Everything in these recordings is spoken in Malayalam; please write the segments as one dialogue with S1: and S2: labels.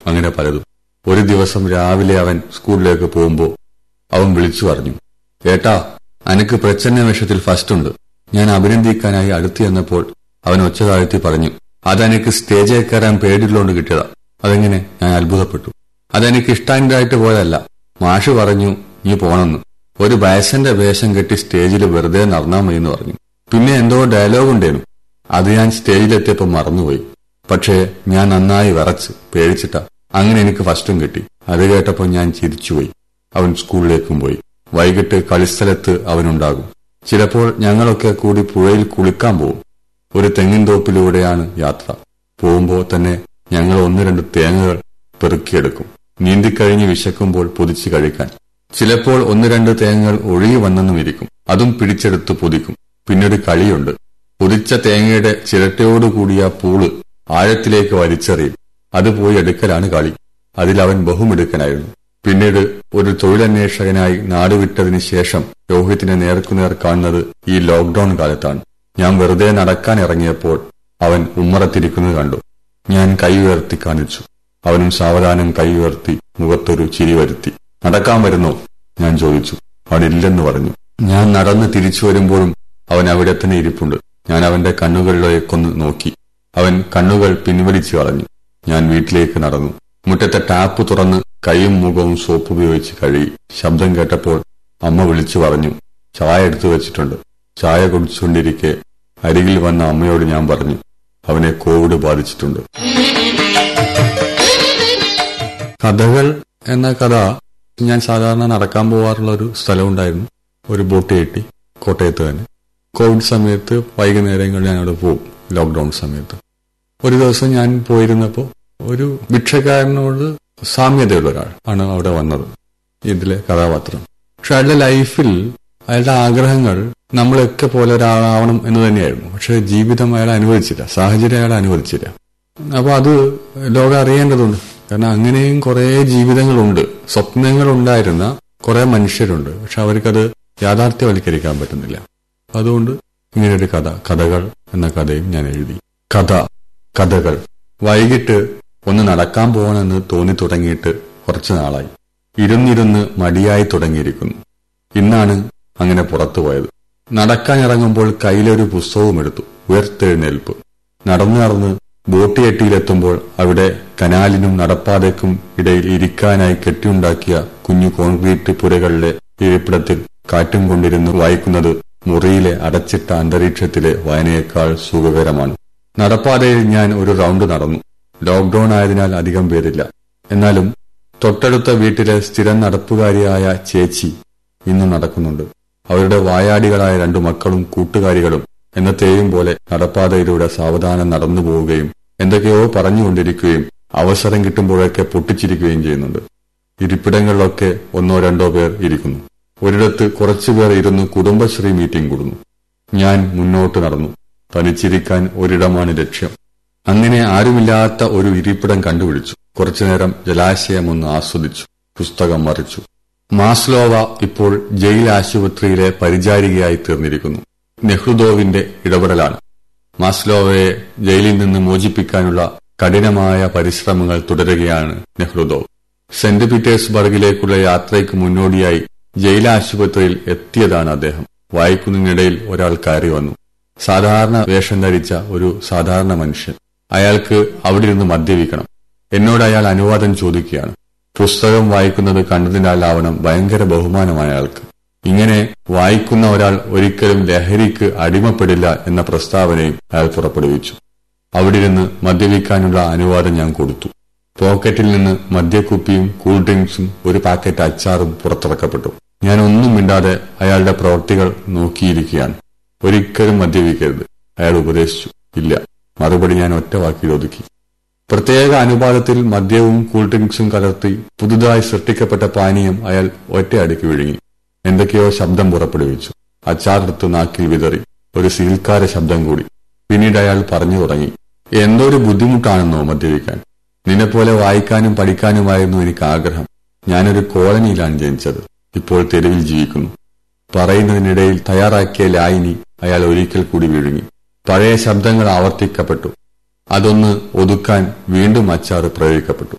S1: അങ്ങനെ പലതും ഒരു ദിവസം രാവിലെ അവൻ സ്കൂളിലേക്ക് പോകുമ്പോൾ അവൻ വിളിച്ചു പറഞ്ഞു ഏട്ടാ അനക്ക് പ്രച്ഛന്ന വേഷത്തിൽ ഫസ്റ്റ് ഉണ്ട് ഞാൻ അഭിനന്ദിക്കാനായി അടുത്ത് ചെന്നപ്പോൾ അവൻ ഒച്ച താഴ്ത്തി പറഞ്ഞു അതെനിക്ക് സ്റ്റേജിൽ കയറാൻ പേടിയുള്ളതുകൊണ്ട് കിട്ടിയതാ അതെങ്ങനെ ഞാൻ അത്ഭുതപ്പെട്ടു അതെനിക്ക് ഇഷ്ടാൻഡായിട്ട് പോയതല്ല മാഷ് പറഞ്ഞു നീ പോണെന്ന് ഒരു വയസ്സന്റെ വേഷം കെട്ടി സ്റ്റേജിൽ വെറുതെ നടന്നാ മതി എന്ന് പറഞ്ഞു പിന്നെ എന്തോ ഡയലോഗ് ഉണ്ടേനു അത് ഞാൻ സ്റ്റേജിലെത്തിയപ്പോൾ മറന്നുപോയി പക്ഷേ ഞാൻ നന്നായി വിറച്ച് പേടിച്ചിട്ടാ അങ്ങനെ എനിക്ക് ഫസ്റ്റും കിട്ടി അത് കേട്ടപ്പോൾ ഞാൻ ചിരിച്ചുപോയി അവൻ സ്കൂളിലേക്കും പോയി വൈകിട്ട് കളിസ്ഥലത്ത് അവനുണ്ടാകും ചിലപ്പോൾ ഞങ്ങളൊക്കെ കൂടി പുഴയിൽ കുളിക്കാൻ പോകും ഒരു തെങ്ങിൻ തോപ്പിലൂടെയാണ് യാത്ര പോകുമ്പോൾ തന്നെ ഞങ്ങൾ ഒന്ന് രണ്ട് തേങ്ങകൾ പെറുക്കിയെടുക്കും നീന്തിക്കഴിഞ്ഞ് വിശക്കുമ്പോൾ പൊതിച്ച് കഴിക്കാൻ ചിലപ്പോൾ ഒന്ന് രണ്ട് തേങ്ങകൾ ഒഴുകി വന്നെന്നും ഇരിക്കും അതും പിടിച്ചെടുത്ത് പൊതിക്കും പിന്നീട് കളിയുണ്ട് പൊതിച്ച തേങ്ങയുടെ ചിരട്ടയോടുകൂടിയ പൂള് ആഴത്തിലേക്ക് വലിച്ചെറിയും അത് പോയി എടുക്കലാണ് കളി അതിൽ അവൻ ബഹുമിടുക്കനായിരുന്നു പിന്നീട് ഒരു തൊഴിലന്വേഷകനായി നാടുവിട്ടതിന് ശേഷം രോഹിത്തിനെ നേർക്കുനേർ കാണുന്നത് ഈ ലോക്ഡൌൺ കാലത്താണ് ഞാൻ വെറുതെ നടക്കാൻ ഇറങ്ങിയപ്പോൾ അവൻ ഉമ്മറത്തിരിക്കുന്നത് കണ്ടു ഞാൻ കൈ ഉയർത്തി കാണിച്ചു അവനും സാവധാനം കൈ ഉയർത്തി മുഖത്തൊരു ചിരി വരുത്തി നടക്കാൻ വരുന്നോ ഞാൻ ചോദിച്ചു അവൻ ഇല്ലെന്ന് പറഞ്ഞു ഞാൻ നടന്ന് തിരിച്ചു വരുമ്പോഴും അവൻ അവിടെ തന്നെ ഇരിപ്പുണ്ട് ഞാൻ അവന്റെ കണ്ണുകളിലേക്കൊന്ന് നോക്കി അവൻ കണ്ണുകൾ പിൻവലിച്ചു കളഞ്ഞു ഞാൻ വീട്ടിലേക്ക് നടന്നു മുറ്റത്തെ ടാപ്പ് തുറന്ന് കൈയും മുഖവും സോപ്പ് ഉപയോഗിച്ച് കഴുകി ശബ്ദം കേട്ടപ്പോൾ അമ്മ വിളിച്ചു പറഞ്ഞു ചായ എടുത്തു വെച്ചിട്ടുണ്ട് ചായ കുടിച്ചുകൊണ്ടിരിക്കെ അരികിൽ വന്ന അമ്മയോട് ഞാൻ പറഞ്ഞു അവനെ കോവിഡ് ബാധിച്ചിട്ടുണ്ട് കഥകൾ എന്ന കഥ ഞാൻ സാധാരണ നടക്കാൻ പോവാറുള്ള ഒരു സ്ഥലമുണ്ടായിരുന്നു ഒരു ബോട്ട് കെട്ടി കോട്ടയത്ത് തന്നെ കോവിഡ് സമയത്ത് വൈകുന്നേരങ്ങളിൽ ഞാൻ അവിടെ പോകും ലോക്ക്ഡൌൺ സമയത്ത് ഒരു ദിവസം ഞാൻ പോയിരുന്നപ്പോൾ ഒരു ഭിക്ഷക്കാരനോട് സാമ്യതയുള്ള ഒരാൾ ആണ് അവിടെ വന്നത് ഇതിലെ കഥാപാത്രം പക്ഷെ അയാളുടെ ലൈഫിൽ അയാളുടെ ആഗ്രഹങ്ങൾ നമ്മളൊക്കെ പോലെ ഒരാളാവണം എന്ന് തന്നെയായിരുന്നു പക്ഷെ ജീവിതം അയാൾ അനുവദിച്ചില്ല സാഹചര്യം അയാൾ അനുവദിച്ചില്ല അപ്പൊ അത് ലോകം അറിയേണ്ടതുണ്ട് കാരണം അങ്ങനെയും കുറെ ജീവിതങ്ങളുണ്ട് സ്വപ്നങ്ങൾ ഉണ്ടായിരുന്ന കുറെ മനുഷ്യരുണ്ട് പക്ഷെ അവർക്കത് യാഥാർത്ഥ്യവൽക്കരിക്കാൻ പറ്റുന്നില്ല അപ്പൊ അതുകൊണ്ട് ഇങ്ങനെയൊരു കഥ കഥകൾ എന്ന കഥയും ഞാൻ എഴുതി കഥ കഥകൾ വൈകിട്ട് ഒന്ന് നടക്കാൻ പോകണമെന്ന് തോന്നി തുടങ്ങിയിട്ട് കുറച്ചു നാളായി ഇരുന്നിരുന്ന് മടിയായി തുടങ്ങിയിരിക്കുന്നു ഇന്നാണ് അങ്ങനെ പുറത്തു പോയത് നടക്കാൻ ഇറങ്ങുമ്പോൾ കയ്യിലൊരു പുസ്തകവും എടുത്തു ഉയർത്തെഴുന്നേൽപ്പ് നടന്നു നടന്ന് ബോട്ട് കെട്ടിയിലെത്തുമ്പോൾ അവിടെ കനാലിനും നടപ്പാതയ്ക്കും ഇടയിൽ ഇരിക്കാനായി കെട്ടിയുണ്ടാക്കിയ കുഞ്ഞു കോൺക്രീറ്റ് പുരകളിലെ ഇരിപ്പിടത്തിൽ കാറ്റും കൊണ്ടിരുന്ന് വായിക്കുന്നത് മുറിയിലെ അടച്ചിട്ട അന്തരീക്ഷത്തിലെ വായനയേക്കാൾ സുഖകരമാണ് നടപ്പാതയിൽ ഞാൻ ഒരു റൗണ്ട് നടന്നു ലോക്ഡൌൺ ആയതിനാൽ അധികം പേരില്ല എന്നാലും തൊട്ടടുത്ത വീട്ടിലെ സ്ഥിരം നടപ്പുകാരിയായ ചേച്ചി ഇന്നും നടക്കുന്നുണ്ട് അവരുടെ വായാടികളായ രണ്ടു മക്കളും കൂട്ടുകാരികളും എന്നത്തെയും പോലെ നടപ്പാതയിലൂടെ സാവധാനം നടന്നു പോവുകയും എന്തൊക്കെയോ പറഞ്ഞുകൊണ്ടിരിക്കുകയും അവസരം കിട്ടുമ്പോഴൊക്കെ പൊട്ടിച്ചിരിക്കുകയും ചെയ്യുന്നുണ്ട് ഇരിപ്പിടങ്ങളിലൊക്കെ ഒന്നോ രണ്ടോ പേർ ഇരിക്കുന്നു ഒരിടത്ത് കുറച്ചുപേർ ഇരുന്ന് കുടുംബശ്രീ മീറ്റിംഗ് കൂടുന്നു ഞാൻ മുന്നോട്ട് നടന്നു തനിച്ചിരിക്കാൻ ഒരിടമാണ് ലക്ഷ്യം അങ്ങനെ ആരുമില്ലാത്ത ഒരു ഇരിപ്പിടം കണ്ടുപിടിച്ചു കുറച്ചുനേരം ജലാശയം ഒന്ന് ആസ്വദിച്ചു പുസ്തകം മറിച്ചു മാസ്ലോവ ഇപ്പോൾ ജയിൽ ആശുപത്രിയിലെ പരിചാരികയായി തീർന്നിരിക്കുന്നു നെഹ്റുദോവിന്റെ ഇടപെടലാണ് മാസ്ലോവയെ ജയിലിൽ നിന്ന് മോചിപ്പിക്കാനുള്ള കഠിനമായ പരിശ്രമങ്ങൾ തുടരുകയാണ് നെഹ്റുദോവ് സെന്റ് പീറ്റേഴ്സ്ബർഗിലേക്കുള്ള യാത്രയ്ക്ക് മുന്നോടിയായി ജയിലാശുപത്രിയിൽ എത്തിയതാണ് അദ്ദേഹം വായിക്കുന്നതിനിടയിൽ ഒരാൾ കയറി വന്നു സാധാരണ വേഷം ധരിച്ച ഒരു സാധാരണ മനുഷ്യൻ അയാൾക്ക് അവിടെ ഇരുന്ന് മദ്യപിക്കണം എന്നോട് അയാൾ അനുവാദം ചോദിക്കുകയാണ് പുസ്തകം വായിക്കുന്നത് കണ്ടതിനാലാവണം ഭയങ്കര ബഹുമാനമായ അയാൾക്ക് ഇങ്ങനെ വായിക്കുന്ന ഒരാൾ ഒരിക്കലും ലഹരിക്ക് അടിമപ്പെടില്ല എന്ന പ്രസ്താവനയും അയാൾ പുറപ്പെടുവിച്ചു അവിടെ ഇരുന്ന് മദ്യപിക്കാനുള്ള അനുവാദം ഞാൻ കൊടുത്തു പോക്കറ്റിൽ നിന്ന് മദ്യക്കുപ്പിയും കൂൾ ഡ്രിങ്ക്സും ഒരു പാക്കറ്റ് അച്ചാറും പുറത്തിറക്കപ്പെട്ടു ഞാൻ ഒന്നും മിണ്ടാതെ അയാളുടെ പ്രവൃത്തികൾ നോക്കിയിരിക്കുകയാണ് ഒരിക്കലും മദ്യപിക്കരുത് അയാൾ ഉപദേശിച്ചു ഇല്ല മറുപടി ഞാൻ ഒറ്റ വാക്കിൽ ഒതുക്കി പ്രത്യേക അനുപാതത്തിൽ മദ്യവും കൂൾ ഡ്രിങ്ക്സും കലർത്തി പുതുതായി സൃഷ്ടിക്കപ്പെട്ട പാനീയം അയാൾ ഒറ്റയടിക്ക് വിഴുങ്ങി എന്തൊക്കെയോ ശബ്ദം പുറപ്പെടുവിച്ചു അച്ചാറെടുത്ത് നാക്കിൽ വിതറി ഒരു സീൽക്കാര ശബ്ദം കൂടി പിന്നീട് അയാൾ പറഞ്ഞു തുടങ്ങി എന്തോ ഒരു ബുദ്ധിമുട്ടാണെന്നോ മദ്യപിക്കാൻ നിന്നെപ്പോലെ വായിക്കാനും പഠിക്കാനുമായിരുന്നു എനിക്ക് ആഗ്രഹം ഞാനൊരു കോളനിയിലാണ് ജനിച്ചത് ഇപ്പോൾ തെരുവിൽ ജീവിക്കുന്നു പറയുന്നതിനിടയിൽ തയ്യാറാക്കിയ ലായിനി അയാൾ ഒരിക്കൽ കൂടി വിഴുങ്ങി പഴയ ശബ്ദങ്ങൾ ആവർത്തിക്കപ്പെട്ടു അതൊന്ന് ഒതുക്കാൻ വീണ്ടും അച്ചാറ് പ്രയോഗിക്കപ്പെട്ടു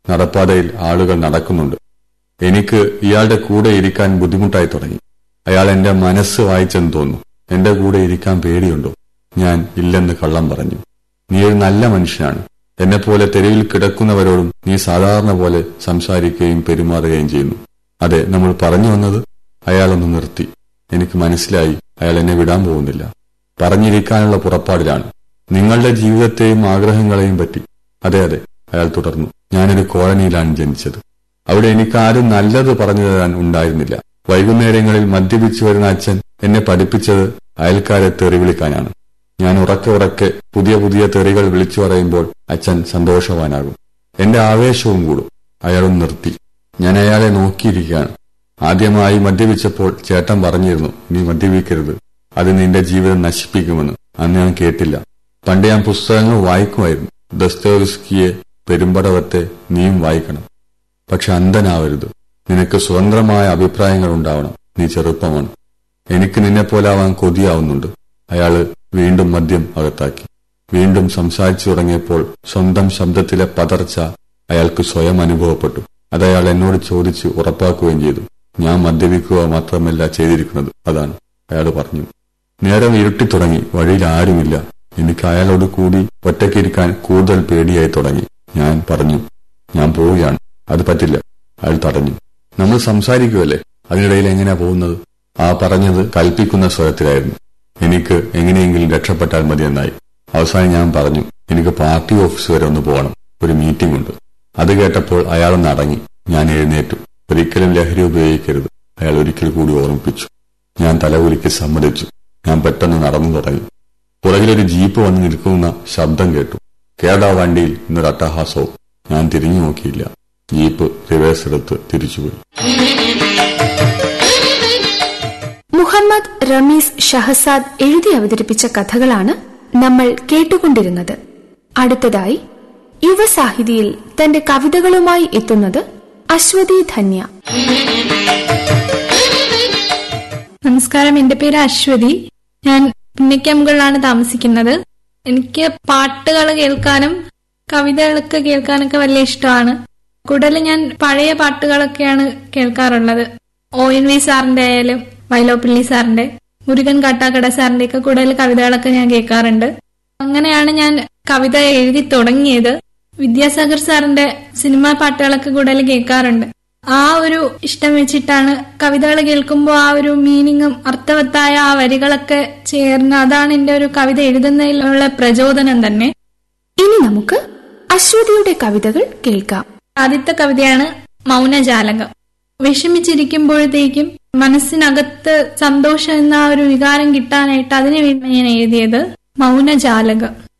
S1: നടപ്പാതയിൽ ആളുകൾ നടക്കുന്നുണ്ട് എനിക്ക് ഇയാളുടെ കൂടെ ഇരിക്കാൻ ബുദ്ധിമുട്ടായി തുടങ്ങി അയാൾ എന്റെ മനസ്സ് വായിച്ചെന്ന് തോന്നുന്നു എന്റെ കൂടെ ഇരിക്കാൻ പേടിയുണ്ടോ ഞാൻ ഇല്ലെന്ന് കള്ളം പറഞ്ഞു നീ ഒരു നല്ല മനുഷ്യനാണ് എന്നെപ്പോലെ തെരുവിൽ കിടക്കുന്നവരോടും നീ സാധാരണ പോലെ സംസാരിക്കുകയും പെരുമാറുകയും ചെയ്യുന്നു അതെ നമ്മൾ പറഞ്ഞു വന്നത് അയാളൊന്ന് നിർത്തി എനിക്ക് മനസ്സിലായി അയാൾ എന്നെ വിടാൻ പോകുന്നില്ല പറഞ്ഞിരിക്കാനുള്ള പുറപ്പാടിലാണ് നിങ്ങളുടെ ജീവിതത്തെയും ആഗ്രഹങ്ങളെയും പറ്റി അതെ അതെ അയാൾ തുടർന്നു ഞാനൊരു കോളനിയിലാണ് ജനിച്ചത് അവിടെ എനിക്ക് ആരും നല്ലത് പറഞ്ഞു തരാൻ ഉണ്ടായിരുന്നില്ല വൈകുന്നേരങ്ങളിൽ മദ്യപിച്ചു വരുന്ന അച്ഛൻ എന്നെ പഠിപ്പിച്ചത് അയൽക്കാരെ തെറി വിളിക്കാനാണ് ഞാൻ ഉറക്കെ ഉറക്കെ പുതിയ പുതിയ തെറികൾ വിളിച്ചു പറയുമ്പോൾ അച്ഛൻ സന്തോഷവാനാകും എന്റെ ആവേശവും കൂടും അയാളും നിർത്തി ഞാൻ അയാളെ നോക്കിയിരിക്കുകയാണ് ആദ്യമായി മദ്യപിച്ചപ്പോൾ ചേട്ടൻ പറഞ്ഞിരുന്നു നീ മദ്യപിക്കരുത് അത് നിന്റെ ജീവിതം നശിപ്പിക്കുമെന്ന് അന്ന് ഞാൻ കേട്ടില്ല പണ്ട് ഞാൻ പുസ്തകങ്ങൾ വായിക്കുമായിരുന്നു ദസ്തോസ്കിയെ പെരുമ്പടവത്തെ നീയും വായിക്കണം പക്ഷെ അന്ധനാവരുത് നിനക്ക് സ്വതന്ത്രമായ അഭിപ്രായങ്ങൾ ഉണ്ടാവണം നീ ചെറുപ്പമാണ് എനിക്ക് നിന്നെപ്പോലാവാൻ കൊതിയാവുന്നുണ്ട് അയാള് വീണ്ടും മദ്യം അകത്താക്കി വീണ്ടും സംസാരിച്ചു തുടങ്ങിയപ്പോൾ സ്വന്തം ശബ്ദത്തിലെ പതർച്ച അയാൾക്ക് സ്വയം അനുഭവപ്പെട്ടു അത് അയാൾ എന്നോട് ചോദിച്ച് ഉറപ്പാക്കുകയും ചെയ്തു ഞാൻ മദ്യപിക്കുക മാത്രമല്ല ചെയ്തിരിക്കുന്നത് അതാണ് അയാൾ പറഞ്ഞു നേരം ഇരുട്ടിത്തുടങ്ങി വഴിയിൽ ആരുമില്ല എനിക്ക് അയാളോട് കൂടി ഒറ്റയ്ക്കിരിക്കാൻ കൂടുതൽ പേടിയായി തുടങ്ങി ഞാൻ പറഞ്ഞു ഞാൻ പോവുകയാണ് അത് പറ്റില്ല അയാൾ തടഞ്ഞു നമ്മൾ സംസാരിക്കുമല്ലേ അതിനിടയിൽ എങ്ങനെയാ പോകുന്നത് ആ പറഞ്ഞത് കൽപ്പിക്കുന്ന സ്വരത്തിലായിരുന്നു എനിക്ക് എങ്ങനെയെങ്കിലും രക്ഷപ്പെട്ടാൽ മതിയെന്നായി അവസാനം ഞാൻ പറഞ്ഞു എനിക്ക് പാർട്ടി ഓഫീസ് വരെ ഒന്ന് പോകണം ഒരു മീറ്റിംഗ് ഉണ്ട് അത് കേട്ടപ്പോൾ അയാളൊന്ന് അടങ്ങി ഞാൻ എഴുന്നേറ്റു ഒരിക്കലും ലഹരി ഉപയോഗിക്കരുത് അയാൾ ഒരിക്കൽ കൂടി ഓർമ്മിപ്പിച്ചു ഞാൻ തലകുലിക്ക് സമ്മതിച്ചു ഞാൻ പെട്ടെന്ന് നടന്നു തുടങ്ങി പുറകിലൊരു ജീപ്പ് വന്ന് നിൽക്കുന്ന ശബ്ദം കേട്ടു കേടാ വണ്ടിയിൽ ഇന്നൊരു അട്ടഹാസവും ഞാൻ തിരിഞ്ഞു നോക്കിയില്ല ജീപ്പ് റിവേഴ്സ് എടുത്ത് തിരിച്ചുപോയി
S2: മുഹമ്മദ് റമീസ് ഷഹസാദ് എഴുതി അവതരിപ്പിച്ച കഥകളാണ് നമ്മൾ കേട്ടുകൊണ്ടിരുന്നത് അടുത്തതായി യുവസാഹിതിയിൽ തന്റെ കവിതകളുമായി എത്തുന്നത് അശ്വതി ധന്യ
S3: നമസ്കാരം എന്റെ പേര് അശ്വതി ഞാൻ പുന്നയ്ക്കമ്പുകളിലാണ് താമസിക്കുന്നത് എനിക്ക് പാട്ടുകൾ കേൾക്കാനും കവിതകളൊക്കെ കേൾക്കാനൊക്കെ വലിയ ഇഷ്ടമാണ് കൂടുതൽ ഞാൻ പഴയ പാട്ടുകളൊക്കെയാണ് കേൾക്കാറുള്ളത് ഒ എൻ വി സാറിന്റെ ആയാലും വൈലോപ്പിള്ളി സാറിന്റെ മുരുകൻ കാട്ടാക്കട സാറിന്റെ ഒക്കെ കൂടുതൽ കവിതകളൊക്കെ ഞാൻ കേൾക്കാറുണ്ട് അങ്ങനെയാണ് ഞാൻ കവിത എഴുതി തുടങ്ങിയത് വിദ്യാസാഗർ സാറിന്റെ സിനിമാ പാട്ടുകളൊക്കെ കൂടുതൽ കേൾക്കാറുണ്ട് ആ ഒരു ഇഷ്ടം വെച്ചിട്ടാണ് കവിതകൾ കേൾക്കുമ്പോൾ ആ ഒരു മീനിങ്ങും അർത്ഥവത്തായ ആ വരികളൊക്കെ ചേർന്ന് അതാണ് എന്റെ ഒരു കവിത എഴുതുന്നതിലുള്ള പ്രചോദനം തന്നെ
S2: ഇനി നമുക്ക് അശ്വതിയുടെ കവിതകൾ കേൾക്കാം
S3: ആദ്യത്തെ കവിതയാണ് മൗനജാലകം വിഷമിച്ചിരിക്കുമ്പോഴത്തേക്കും മനസ്സിനകത്ത് സന്തോഷം എന്ന ആ ഒരു വികാരം കിട്ടാനായിട്ട് അതിനു വേണ്ടി ഞാൻ എഴുതിയത് മൗനജാലകം